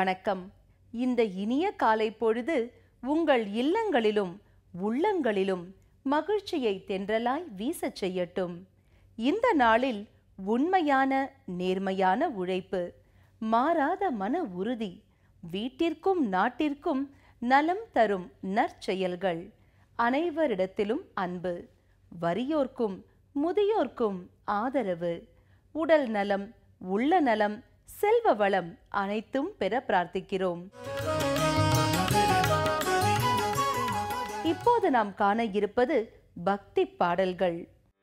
வணக்கம் இந்த இனிய காலை பொழுது உங்கள் இல்லங்களிலும் உள்ளங்களிலும் மகிழ்ச்சியை தென்றலாய் வீசச் செய்யட்டும் இந்த நாளில் உண்மையான நேர்மையான உழைப்பு மாறாத மன உறுதி வீட்டிற்கும் நாட்டிற்கும் நலம் தரும் நற்செயல்கள் அனைவரிடத்திலும் அன்பு வறியோர்க்கும் முதியோர்க்கும் ஆதரவு உடல் நலம் உள்ள நலம் செல்வ வளம் அனைத்தும் பெற பிரார்த்திக்கிறோம் இப்போது நாம் காண இருப்பது பக்தி பாடல்கள்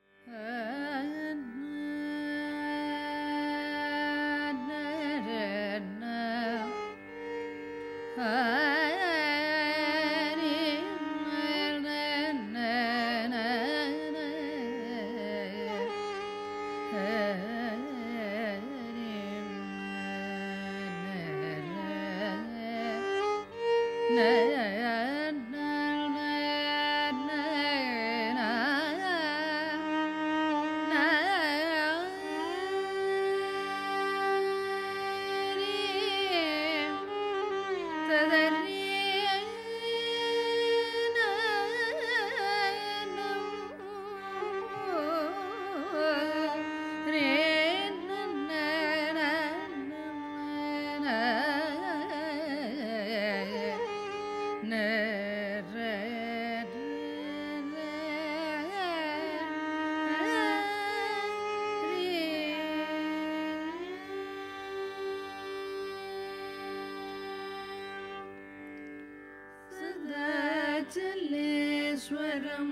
जलेश्वरं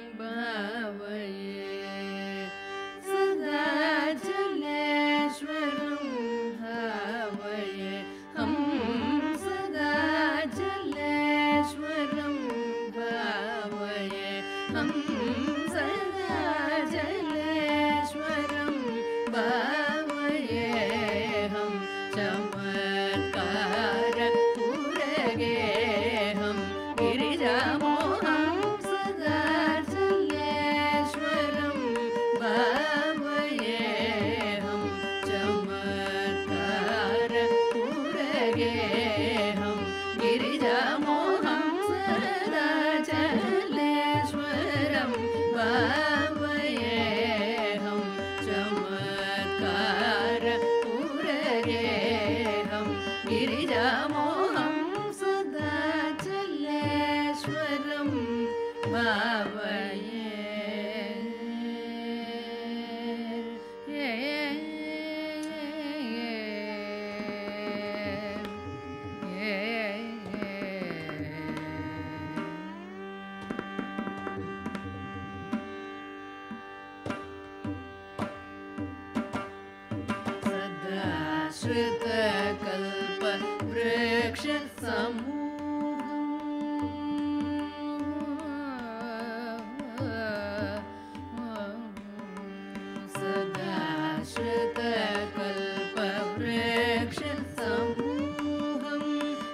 भावये सदा जलेश्वरं भावये हम सदा जलेश्वरं भावये हम सदा जलेश्वरं भावये हम चमत्कार पुरगे हम गिरिजामोहं सदा जलेश्वरं भावये हम चमत्कार पुरगे हम गिरिजामोहं सदा जलेश्वरं भावये हम चमत्कार पुरगे हम गिरिजामोहं सदा जलेश्वरं भावये सदा श्रुतकल्प वृक्ष सदा श्रुतकल्प वृक्ष समूहं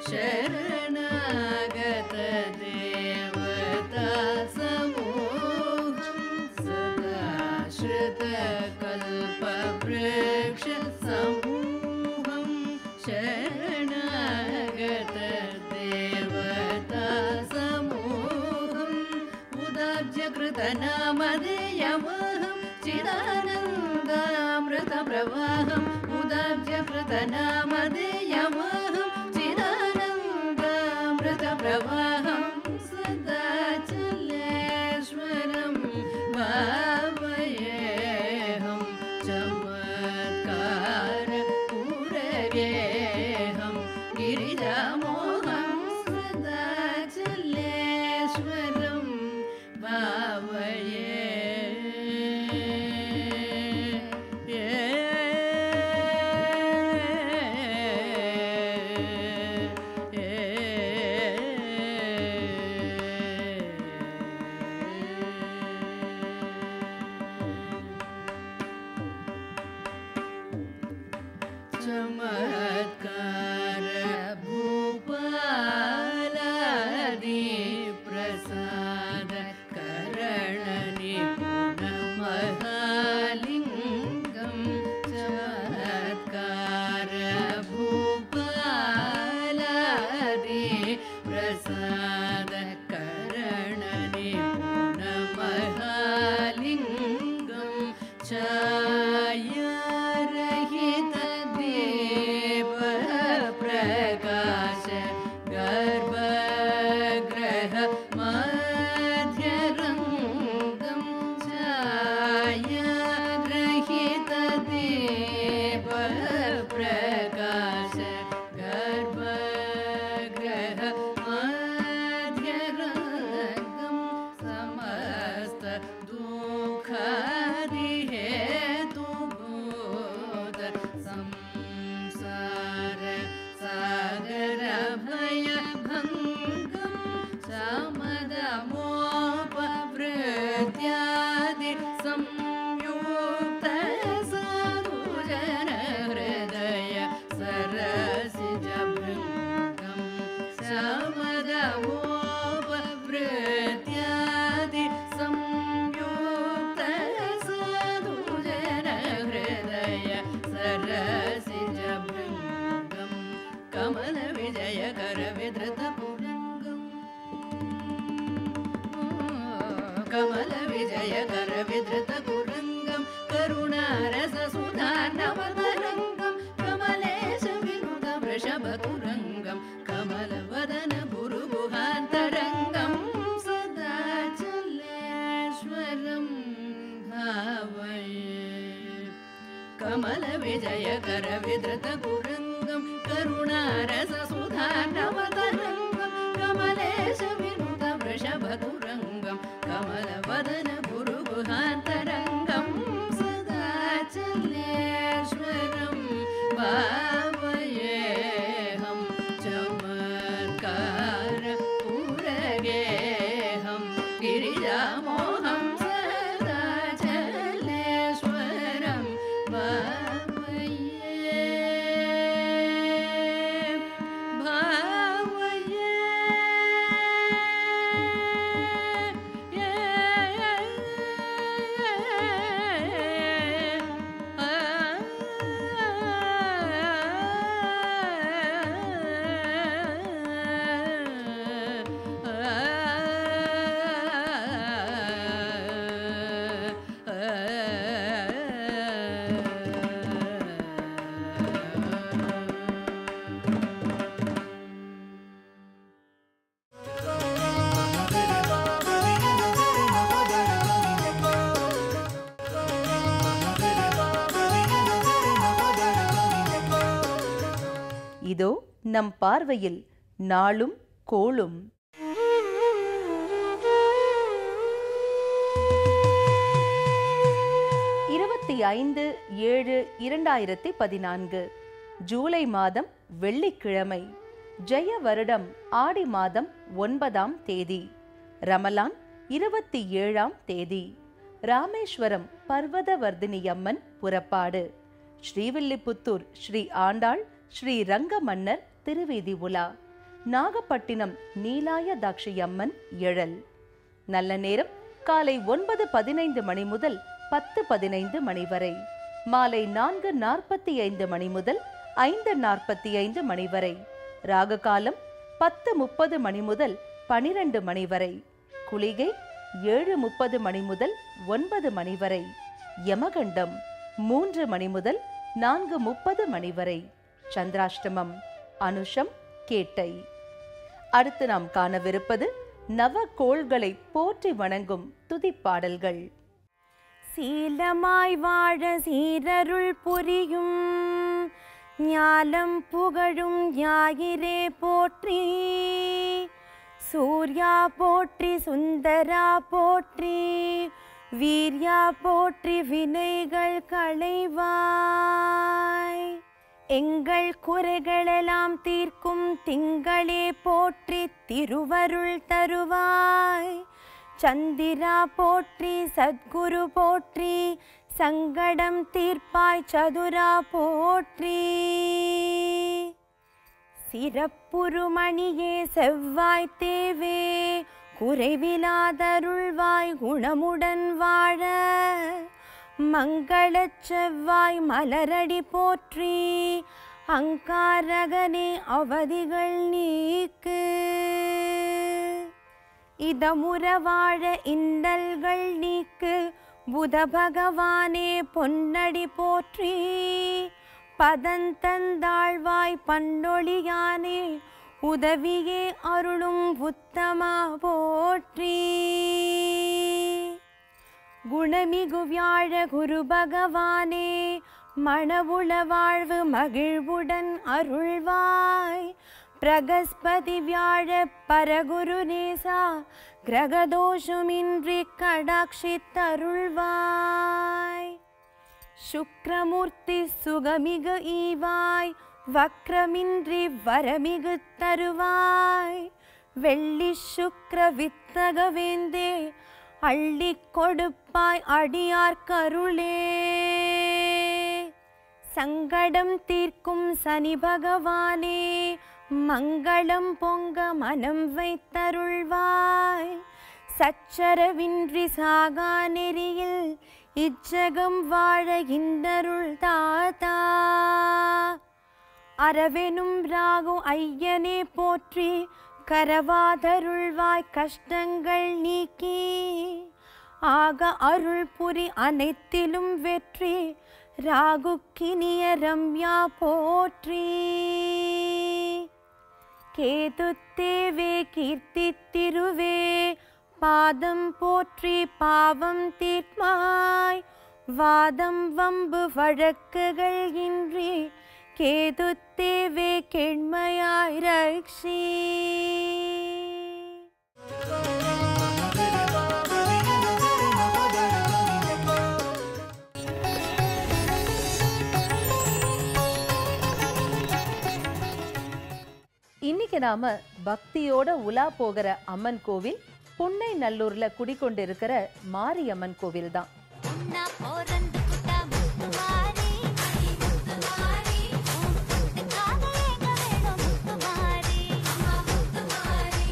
शरणागत देवता समूहं सदा श्रुतकल्प वृक्ष समूहं शरणागत देवता समूहम् उदाब्जकृतनामधेयमहं चिदानन्दामृतप्रवाहम् उदाब्जकृतनामधेयमहं चिदानन्दामृतप्रवाहं सदा चलेश्वरं भावयेऽहं चमत्कार पुरगेऽहं गिरिजामोहं सदा चलेश्वरं भावये चमत्कार भूपा समदमोपवृत्यादि संयुक्त साधुजन हृदय सरसिजभृङ्गम् कमलविजयकरविधृतपुरङ्गम् कमलविजयकरविधृतपुरङ्गम् करुणारससुधानवतरङ्गम् कमलेश विनुत वृषभतुरङ्गम् कमलवदन गुरुगुहान्तरङ्गम् सदा चलेश्वरं भावये कमलविजयकरविधृतपुरङ्गम् करुणारससुधानवतरङ्गम् कमलेश विनुत वृषभतुरङ्गम् कमलवदन गुरुगुहान्तरङ्गम् सदा चलेश्वरं भावयेऽहं चमत्कार पुरगेऽहं गिरिजामोहं सदा चलेश्वरं भावये भावये இதோ நம் பார்வையில் நாளும் கோளும் இருபத்தி ஐந்து ஏழு இரண்டாயிரத்தி பதினான்கு ஜூலை மாதம் வெள்ளிக்கிழமை ஜெய வருடம் ஆடி மாதம் ஒன்பதாம் தேதி ரமலான் இருபத்தி ஏழாம் தேதி ராமேஸ்வரம் பர்வதவர்தினியம்மன் புறப்பாடு ஸ்ரீவில்லிபுத்தூர் ஸ்ரீ ஆண்டாள் ஸ்ரீ ரங்க மன்னர் திருவீதி உலா நாகப்பட்டினம் நீலாய தாட்சியம்மன் எழல் நல்ல நேரம் காலை ஒன்பது பதினைந்து மணி முதல் பத்து பதினைந்து மணி வரை மாலை நான்கு நாற்பத்தி ஐந்து மணி முதல் ஐந்து நாற்பத்தி ஐந்து மணி வரை ராகு காலம் பத்து முப்பது மணி முதல் பனிரெண்டு மணி வரை குளிகை ஏழு முப்பது மணி முதல் ஒன்பது மணி வரை யமகண்டம் மூன்று மணி முதல் நான்கு முப்பது மணி வரை சந்திராஷ்டமம் அனுஷம் கேட்டை அடுத்து நாம் காணவிருப்பது நவ கோள்களை போற்றி வணங்கும் துதிப்பாடல்கள் சீலமாய் வாழ சீரருள் புரியும் ஞாலம் புகழும் ஞாயிறே போற்றி சூர்யா போற்றி சுந்தரா போற்றி வீர்யா போற்றி வினைகள் களைவாய் எங்கள் குறைகளெல்லாம் தீர்க்கும் திங்களே போற்றி திருவருள் தருவாய் சந்திரா போற்றி சத்குரு போற்றி சங்கடம் தீர்ப்பாய் சதுரா போற்றி சிறப்புருமணியே செவ்வாய் தேவே குறைவிலாதருள்வாய் குணமுடன் வாழ மங்களச் செவ்வாய் மலரடி போற்றி அங்காரகனே அவதிகள் நீக்கு இதமுற வாழ இன்னல்கள் நீக்கு புத பகவானே பொன்னடி போற்றி பதந்தந்தாழ்வாய் பண்டொழியானே உதவியே அருளும் உத்தமா போற்றி குணமிகு வியாழ குரு பகவானே மணவுள வாழ்வு மகிழ்வுடன் அருள்வாய் பிரகஸ்பதி வியாழ பரகுரு நேசா கிரகதோஷமின்றி கடாட்சித்தருள்வாய் சுக்ரமூர்த்தி சுகமிகு ஈவாய் வக்ரமின்றி வரமிகு தருவாய் வெள்ளி சுக்ர வித்தகவேந்தே அள்ளி கொடுப்பாய் அடியார் கருளே சங்கடம் தீர்க்கும் சனி பகவானே மங்களம் பொங்க மனம் வைத்தருள்வாய் சச்சரவின்றி சாகா நெறியில் இச்சகம் வாழ இந்தருள் தாத்தா அரவெனும் ராகும் ஐயனே போற்றி கரவாதருள்வாய் கஷ்டங்கள் நீக்கி ஆக அருள் புரி அனைத்திலும் வெற்றி ராகுக்கினிய ரம்யா போற்றி கேதுத்தேவே கீர்த்தி திருவே பாதம் போற்றி பாவம் தீர்மாய் வாதம் வம்பு வழக்குகள் இன்றி கேதுத்தேவே கெண்மையாய் ரக்ஷி இன்னைக்கு நாம பக்தியோட உலா போகிற அம்மன் கோவில் புன்னை நல்லூர்ல குடிக்கொண்டிருக்கிற மாரியம்மன் கோவில் தான் உன்னா பொறந்துக்கிட்ட முத்துமாரி முத்துமாரி முத்துக்காக எங்க வேணும் முத்துமாரி அம்மா முத்துமாரி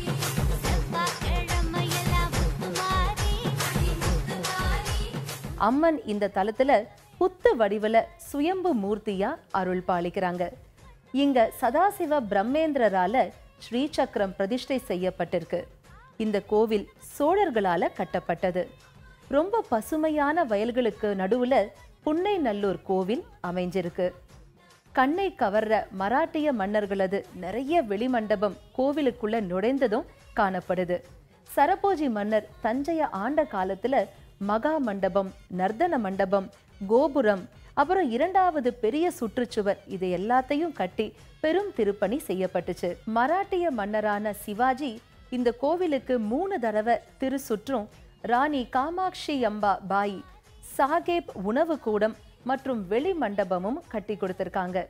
செவ்வாய்க்கிழமையெல்லாம் முத்துமாரி முத்துமாரி அம்மன் இந்த தலத்துல புத்து வடிவுல சுயம்பு மூர்த்தியா அருள் பாலிக்கிறாங்க இங்க சதாசிவ பிரம்மேந்திரரால ஸ்ரீசக்கரம் பிரதிஷ்டை செய்யப்பட்டிருக்கு இந்த கோவில் சோழர்களால கட்டப்பட்டது ரொம்ப பசுமையான வயல்களுக்கு நடுவுல புன்னை நல்லூர் கோவில் அமைஞ்சிருக்கு கண்ணை கவர்ற மராட்டிய மன்னர்களது நிறைய வெளிமண்டபம் கோவிலுக்குள்ள நுழைந்ததும் காணப்படுது சரபோஜி மன்னர் தஞ்சைய ஆண்ட காலத்துல மகா மண்டபம் நர்தன மண்டபம் கோபுரம் அப்புறம் இரண்டாவது பெரிய சுற்றுச்சுவர் இது எல்லாத்தையும் கட்டி பெரும் திருப்பணி செய்யப்பட்டுச்சு மராட்டிய மன்னரான சிவாஜி இந்த கோவிலுக்கு மூணு தடவை திருசுற்றும் ராணி காமாட்சி அம்பா பாய் சாகேப் உணவு கூடம் மற்றும் வெளி மண்டபமும் கட்டி கொடுத்திருக்காங்க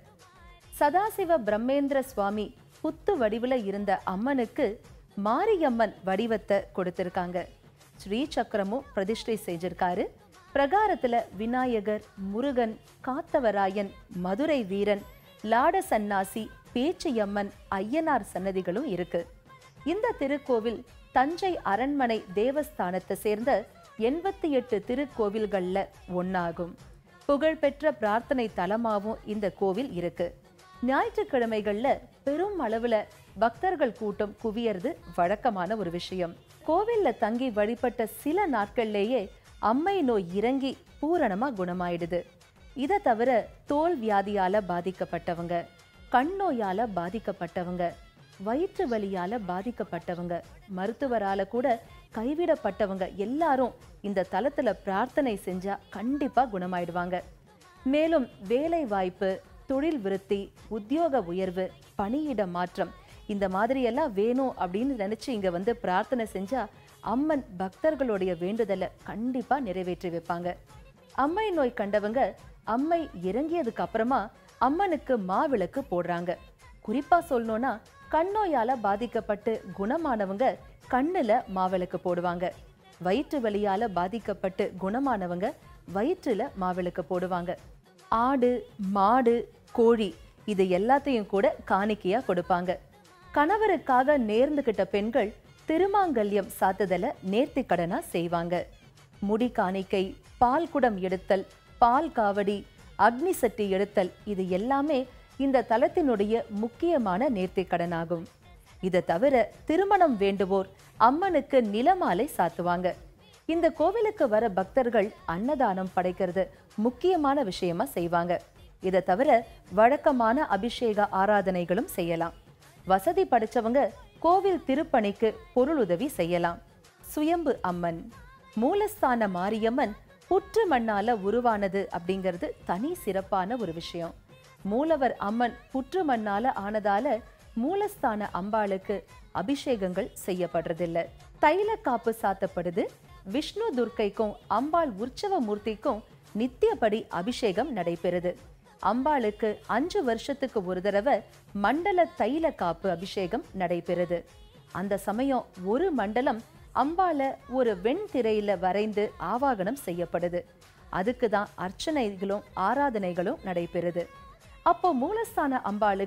சதாசிவ பிரம்மேந்திர சுவாமி புத்து வடிவுல இருந்த அம்மனுக்கு மாரியம்மன் வடிவத்தை கொடுத்திருக்காங்க ஸ்ரீ சக்கரமும் பிரதிஷ்டை செஞ்சிருக்காரு பிரகாரத்துல விநாயகர் முருகன் காத்தவராயன் மதுரை வீரன் லாட சன்னாசி பேச்சியம்மன் ஐயனார் சன்னதிகளும் இருக்கு இந்த திருக்கோவில் தஞ்சை அரண்மனை தேவஸ்தானத்தை சேர்ந்த எண்பத்தி எட்டு திருக்கோவில்கள்ல ஒன்னாகும் புகழ்பெற்ற பிரார்த்தனை தலமாவும் இந்த கோவில் இருக்கு ஞாயிற்றுக்கிழமைகள்ல பெரும் அளவுல பக்தர்கள் கூட்டம் குவியறது வழக்கமான ஒரு விஷயம் கோவில்ல தங்கி வழிபட்ட சில நாட்கள்லேயே அம்மை நோய் இறங்கி பூரணமா குணமாயிடுது இதை தவிர தோல் வியாதியால பாதிக்கப்பட்டவங்க கண் நோயால பாதிக்கப்பட்டவங்க வயிற்று வலியால பாதிக்கப்பட்டவங்க மருத்துவரால கூட கைவிடப்பட்டவங்க எல்லாரும் இந்த தலத்துல பிரார்த்தனை செஞ்சா கண்டிப்பா குணமாயிடுவாங்க மேலும் வேலை வாய்ப்பு தொழில் விருத்தி உத்தியோக உயர்வு பணியிட மாற்றம் இந்த மாதிரி எல்லாம் வேணும் அப்படின்னு நினைச்சு இங்க வந்து பிரார்த்தனை செஞ்சா அம்மன் பக்தர்களுடைய வேண்டுதலை கண்டிப்பா நிறைவேற்றி வைப்பாங்க அம்மை நோய் கண்டவங்க அம்மை இறங்கியதுக்கு அப்புறமா அம்மனுக்கு மாவிளக்கு போடுறாங்க குறிப்பா சொல்லணும்னா கண்ணோயால பாதிக்கப்பட்டு குணமானவங்க கண்ணுல மாவிளக்கு போடுவாங்க வயிற்று வலியால பாதிக்கப்பட்டு குணமானவங்க வயிற்றுல மாவிளக்கு போடுவாங்க ஆடு மாடு கோழி இது எல்லாத்தையும் கூட காணிக்கையா கொடுப்பாங்க கணவருக்காக நேர்ந்துகிட்ட பெண்கள் திருமாங்கல்யம் சாத்துதல நேர்த்தி கடனா செய்வாங்க முடி காணிக்கை பால் குடம் எடுத்தல் பால் காவடி அக்னி சட்டி எடுத்தல் இது எல்லாமே இந்த தலத்தினுடைய முக்கியமான நேர்த்திக் கடனாகும் இதை தவிர திருமணம் வேண்டுவோர் அம்மனுக்கு நிலமாலை சாத்துவாங்க இந்த கோவிலுக்கு வர பக்தர்கள் அன்னதானம் படைக்கிறது முக்கியமான விஷயமா செய்வாங்க இதை தவிர வழக்கமான அபிஷேக ஆராதனைகளும் செய்யலாம் வசதி படைச்சவங்க கோவில் திருப்பணிக்கு பொருளுதவி செய்யலாம் சுயம்பு அம்மன் மூலஸ்தான மாரியம்மன் புற்று மண்ணால உருவானது அப்படிங்கிறது தனி சிறப்பான ஒரு விஷயம் மூலவர் அம்மன் புற்று மண்ணால ஆனதால மூலஸ்தான அம்பாளுக்கு அபிஷேகங்கள் செய்யப்படுறதில்ல தைல காப்பு சாத்தப்படுது விஷ்ணு துர்க்கைக்கும் அம்பாள் உற்சவ மூர்த்திக்கும் நித்தியப்படி அபிஷேகம் நடைபெறுது அம்பாளுக்கு அஞ்சு வருஷத்துக்கு ஒரு தடவை மண்டல தைல காப்பு அபிஷேகம் நடைபெறுது அந்த சமயம் ஒரு மண்டலம் அம்பால ஒரு வெண்திரையில வரைந்து ஆவாகனம் செய்யப்படுது அதுக்கு தான் அர்ச்சனைகளும் ஆராதனைகளும் நடைபெறுது அப்போ மூலஸ்தான அம்பாளுக்கு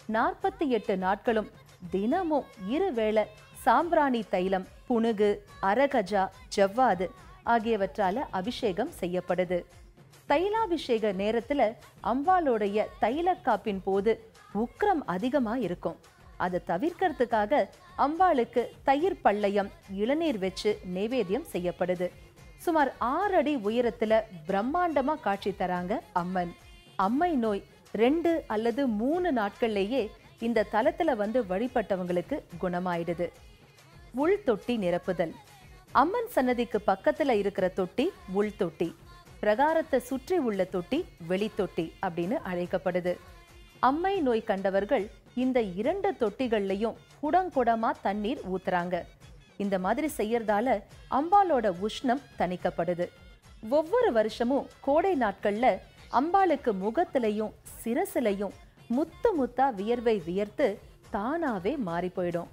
நாற்பத்தி எட்டு நாட்களும் தினமும் இருவேளை சாம்பிராணி தைலம் புனுகு அரகஜா ஜவ்வாது ஆகியவற்றால அபிஷேகம் செய்யப்படுது தைலாபிஷேக நேரத்துல அம்பாளுடைய தைலக்காப்பின் போது உக்கிரம் அதிகமா இருக்கும் அதை தவிர்க்கறதுக்காக அம்பாளுக்கு தயிர் பள்ளயம் இளநீர் வச்சு நைவேத்தியம் செய்யப்படுது சுமார் ஆறு அடி உயரத்துல பிரம்மாண்டமா காட்சி தராங்க அம்மன் அம்மை நோய் ரெண்டு அல்லது மூணு நாட்கள்லேயே இந்த தலத்துல வந்து வழிபட்டவங்களுக்கு குணமாயிடுது உள் தொட்டி நிரப்புதல் அம்மன் சன்னதிக்கு பக்கத்துல இருக்கிற தொட்டி உள் தொட்டி பிரகாரத்தை சுற்றி உள்ள தொட்டி வெளித்தொட்டி அப்படின்னு அழைக்கப்படுது அம்மை நோய் கண்டவர்கள் இந்த இரண்டு தொட்டிகள்லயும் குடங்குடமா தண்ணீர் ஊத்துறாங்க இந்த மாதிரி செய்யறதால அம்பாளோட உஷ்ணம் தணிக்கப்படுது ஒவ்வொரு வருஷமும் கோடை நாட்கள்ல அம்பாளுக்கு முகத்திலையும் சிரசிலையும் முத்து முத்தா வியர்வை வியர்த்து தானாவே மாறி போயிடும்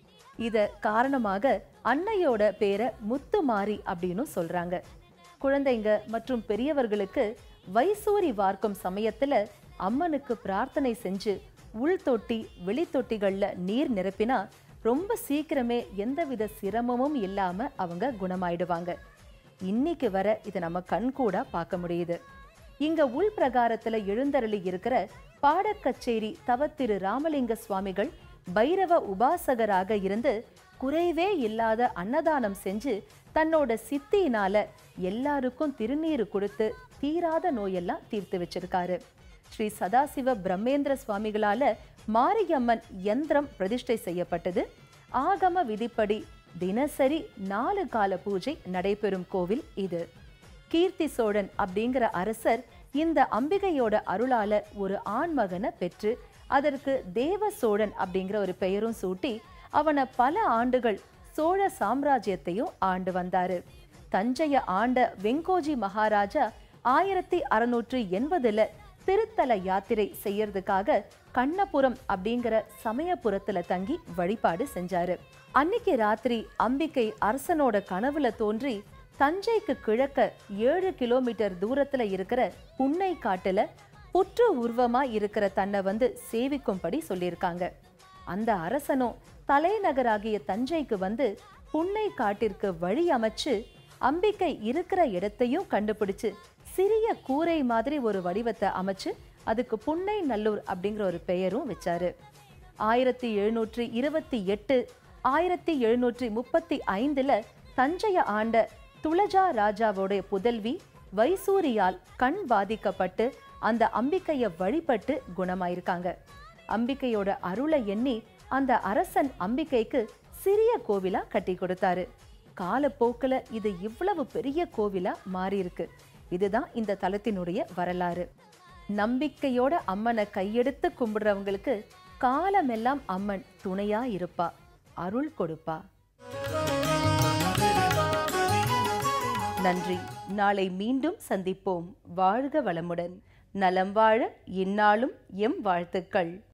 இத காரணமாக அன்னையோட பேரை முத்துமாரி அப்படின்னு சொல்றாங்க குழந்தைங்க மற்றும் பெரியவர்களுக்கு வைசூரி வார்க்கும் சமயத்துல அம்மனுக்கு பிரார்த்தனை செஞ்சு உள் தொட்டி வெளித்தொட்டிகள்ல நீர் நிரப்பினா ரொம்ப சீக்கிரமே எந்தவித சிரமமும் இல்லாம அவங்க குணமாயிடுவாங்க இன்னைக்கு வர இதை நம்ம கண்கூடா பார்க்க முடியுது இங்க உள் பிரகாரத்துல எழுந்தருளி இருக்கிற பாடக்கச்சேரி தவத்திரு ராமலிங்க சுவாமிகள் பைரவ உபாசகராக இருந்து குறைவே இல்லாத அன்னதானம் செஞ்சு தன்னோட சித்தியினால எல்லாருக்கும் திருநீரு கொடுத்து தீராத நோயெல்லாம் தீர்த்து வச்சிருக்காரு ஸ்ரீ சதாசிவ பிரம்மேந்திர சுவாமிகளால மாரியம்மன் யந்திரம் பிரதிஷ்டை செய்யப்பட்டது ஆகம விதிப்படி தினசரி நாலு கால பூஜை நடைபெறும் கோவில் இது கீர்த்தி சோழன் அப்படிங்கிற அரசர் இந்த அம்பிகையோட அருளால ஒரு ஆண்மகனை பெற்று அதற்கு தேவ சோழன் அப்படிங்கிற ஒரு பெயரும் சூட்டி அவனை பல ஆண்டுகள் சோழ சாம்ராஜ்யத்தையும் ஆண்டு வந்தாரு தஞ்சைய ஆண்ட வெங்கோஜி மகாராஜா ஆயிரத்தி அறுநூற்று எண்பதுல திருத்தல யாத்திரை செய்யறதுக்காக கண்ணபுரம் அப்படிங்கிற சமயபுரத்துல தங்கி வழிபாடு செஞ்சாரு அன்னைக்கு ராத்திரி அம்பிகை அரசனோட கனவுல தோன்றி தஞ்சைக்கு கிழக்க ஏழு கிலோமீட்டர் தூரத்துல இருக்கிற புன்னை காட்டுல புற்று உருவமா இருக்கிற தன்னை வந்து சேவிக்கும்படி சொல்லியிருக்காங்க அந்த அரசனும் தலைநகராகிய தஞ்சைக்கு வந்து புன்னை காட்டிற்கு வழி அமைச்சு அம்பிகை இருக்கிற இடத்தையும் கண்டுபிடிச்சு சிறிய கூரை மாதிரி ஒரு வடிவத்தை அமைச்சு அதுக்கு புன்னை நல்லூர் அப்படிங்கிற ஒரு பெயரும் வச்சாரு ஆயிரத்தி எழுநூற்றி இருபத்தி எட்டு ஆயிரத்தி எழுநூற்றி முப்பத்தி ஐந்துல தஞ்சைய ஆண்ட துளஜா ராஜாவோடைய புதல்வி வைசூரியால் கண் பாதிக்கப்பட்டு அந்த அம்பிகைய வழிபட்டு குணமாயிருக்காங்க அம்பிகையோட அருளை எண்ணி அந்த அரசன் அம்பிகைக்கு சிறிய கோவிலா கட்டி கொடுத்தாரு காலப்போக்குல இது இவ்வளவு பெரிய கோவிலா மாறியிருக்கு இதுதான் இந்த தலத்தினுடைய வரலாறு நம்பிக்கையோட அம்மனை கையெடுத்து கும்பிடுறவங்களுக்கு காலமெல்லாம் அம்மன் துணையா இருப்பா அருள் கொடுப்பா நன்றி நாளை மீண்டும் சந்திப்போம் வாழ்க வளமுடன் நலம் வாழ இந்நாளும் எம் வாழ்த்துக்கள்